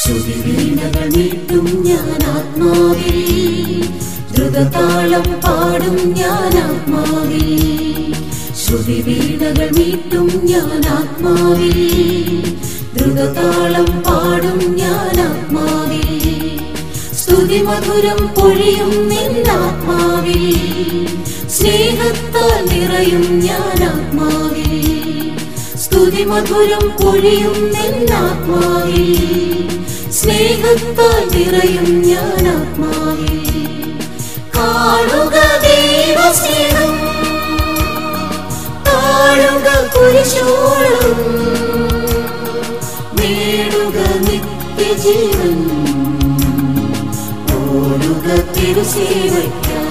ശ്രുതി വീണകൾ മീട്ടും ഞാൻ ആത്മാവിൽ ദ്രുതതാളം പാടും ഞാൻ ആത്മാവിൽ ശ്രുതി വീണകൾ മീട്ടും ഞാൻ ആത്മാവിൽ ദ്രുതതാളം പാടും ഞാൻ ആത്മാവിൽ സ്തുതി മധുരം പൊഴിയും നിന്നാത്മാവിൽ സ്നേഹത്താൽ നിറയും ഞാൻ ആത്മാവിൽ സ്തുതി മധുരം പൊഴിയും നിന്നാത്മാവിൽ സ്നേഹത്താൽ നിറയും ഞാൻ ആത്മാവിൽ കാണുക ദൈവസ്നേഹം താഴുക കുരിശോളം നേടുക നിത്യജീവൻ ഓടുക തിരുസേവയ്ക്ക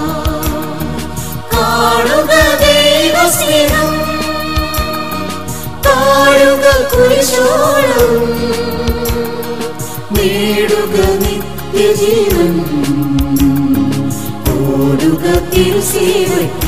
കാണുക ദൈവസ്നേഹം താഴുക കുരിശോളം നേടുക നിത്യജീവൻ ഓടുക തിരുസേവയ്ക്ക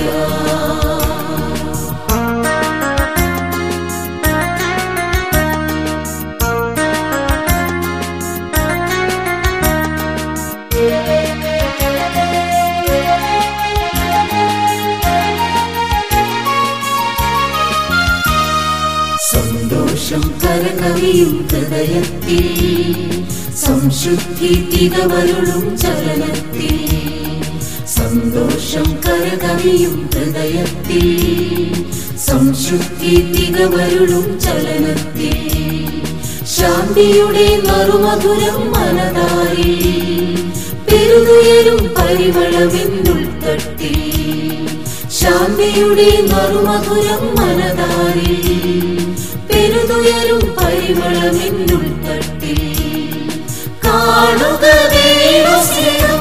സന്തോഷം കരകവിയും ഹൃദയത്തിൽ സംശുദ്ധി തികവരുളും ചലനത്തിൽ സന്തോഷം കരകവിയും ഹൃദയത്തിൽ സംശുദ്ധി തികവരുളും ചലനത്തിൽ ശാന്തിയുടെ നറുമധുരം മനതാരിൽ പെരുതുയരും പരിമളമെന്നുൾത്തട്ടിൽ ശാന്തിയുടെ നറുമധുരം മനതാരിൽ പെരുതുയരും പരിമളമെന്നുൾത്തട്ടിൽ കാണുക ദൈവസ്നേഹം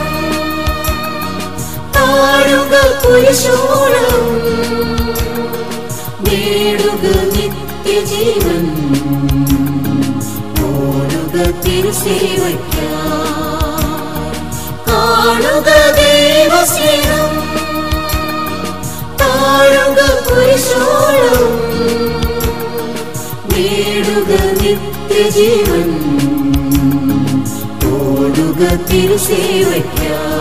താഴുക കുരിശോളം നേടുക നിത്യജീവൻ ഓടുക തിരുസേവയ്ക്ക കാണുക ദൈവസ്നേഹം താഴുക കുരിശോളം നേടുക നിത്യജീവൻ ഓടുക തിരുസേവയ്ക്ക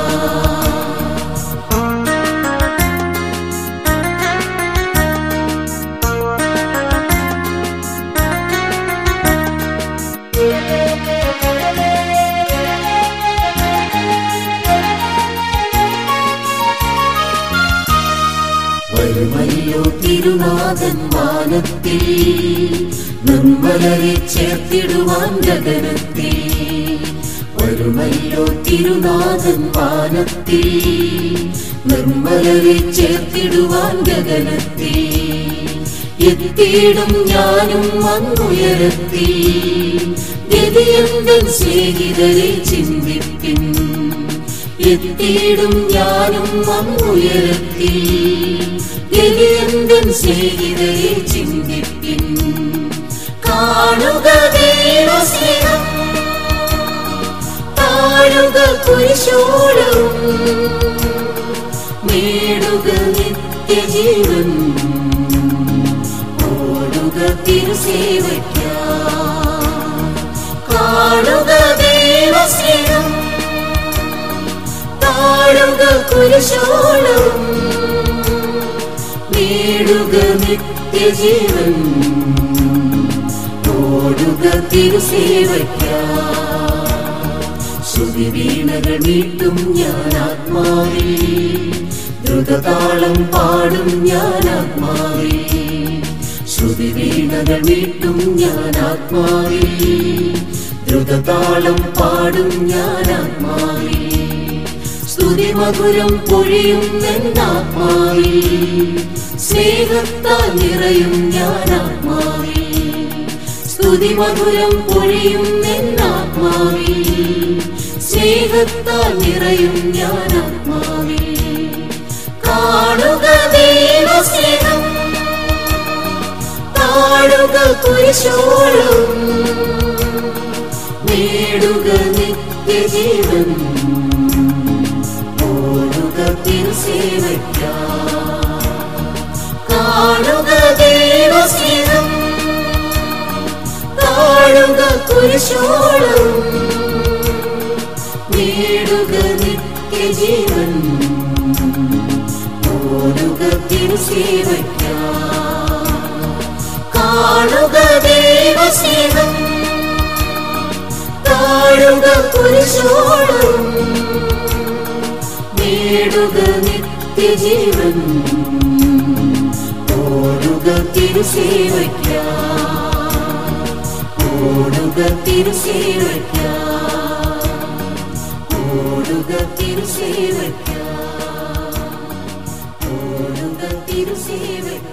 വരുമല്ലോ തിരുനാഥൻ വാനത്തിൽ നിർമ്മലരെ ചേർത്തിടുവാൻ ഗഗനത്തിൽ വരുമല്ലോ തിരുനാഥൻ വാനത്തിൽ നിർമ്മലരെ ചേർത്തിടുവാൻ ഗഗനത്തിൽ എത്തിയിടും ഞാനും അങ്ങുയരത്തിൽ ഗതിയന്തൻ സ്നേഹിതരെ ചിന്തിപ്പിൻ എത്തിയിടും ഞാനും അങ്ങുയരത്തിൽ ഗതിയന്തൻ സ്നേഹിതരെ ചിന്തിപ്പിൻ കാണുക ദൈവസ്നേഹം താഴുക കുരിശോളം നേടുക നിത്യജീവൻ ഓടുക തിരുസേവയ്ക്ക കാണുക ദൈവസ്നേഹം താഴുക കുരിശോളം നേടുക നിത്യജീവൻ ഓടുക തിരുസേവയ്ക്ക ശ്രുതി വീണകൾ മീട്ടും ഞാൻ ആത്മാവിൽ ദ്രുതതാളം പാടും ഞാൻ ആത്മാവിൽ ശ്രുതി വീണകൾ മീട്ടും ഞാൻ ആത്മാവിൽ ദ്രുതതാളം പാടും ഞാൻ ആത്മാവിൽ സ്തുതി മധുരം പൊഴിയും എന്നാത്മാവിൽ സ്നേഹത്താൽ നിറയും ഞാൻ ആത്മാവിൽ സ്തുതി മധുരം പൊഴിയും എന്നാത്മാവിൽ സ്നേഹത്താൽ നിറയും ഞാൻ ആത്മാവിൽ കാണുക ദൈവസ്നേഹം താഴുക കുരിശോളം നേടുക നിത്യജീവൻ ഓടുക തിരുസേവയ്ക്ക കാണുക ദൈവസ്നേഹം താഴ താഴുക കുരിശോളം നേടുക നിത്യജീവൻ ഓടുക തിരുസേവയ്ക്കാ കാണുക ദൈവസ്നേഹം താഴുക കുരിശോളം നേടുക നിത്യജീവൻ ഓടുക തിരുസേവയ്ക്കാ ഓടുക തിരുസേവയ്ക്കാ ഓടുക തിരുസേവയ്ക്കാ ഓടുക തിരുസേവയ്ക്കാ